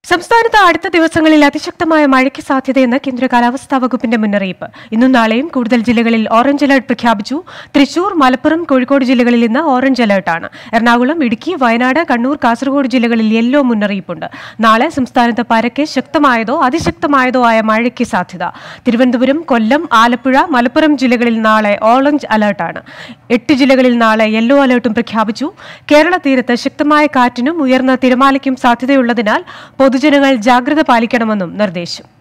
സംസ്ഥാനത്ത് അടുത്ത ദിവസങ്ങളിൽ അതിശക്തമായ മഴയ്ക്ക് സാധ്യതയെന്ന് കേന്ദ്ര കാലാവസ്ഥാ വകുപ്പിന്റെ മുന്നറിയിപ്പ് ഇന്നും നാളെയും കൂടുതൽ ജില്ലകളിൽ ഓറഞ്ച് അലർട്ട് പ്രഖ്യാപിച്ചു തൃശൂർ മലപ്പുറം കോഴിക്കോട് ജില്ലകളിൽ ഇന്ന് ഓറഞ്ച് അലർട്ടാണ് എറണാകുളം ഇടുക്കി വയനാട് കണ്ണൂർ കാസർഗോഡ് ജില്ലകളിൽ യെല്ലോ മുന്നറിയിപ്പുണ്ട് നാളെ സംസ്ഥാനത്ത് പരക്കെ ശക്തമായതോ അതിശക്തമായതോ ആയ മഴയ്ക്ക് സാധ്യത തിരുവനന്തപുരം കൊല്ലം ആലപ്പുഴ മലപ്പുറം ജില്ലകളിൽ നാളെ ഓറഞ്ച് അലർട്ടാണ് എട്ട് ജില്ലകളിൽ നാളെ യെല്ലോ അലർട്ടും പ്രഖ്യാപിച്ചു കേരള തീരത്ത് ശക്തമായ കാറ്റിനും ഉയർന്ന തിരമാലയ്ക്കും സാധ്യതയുള്ളതിനാൽ പൊതുജനങ്ങൾ ജാഗ്രത പാലിക്കണമെന്നും നിർദ്ദേശം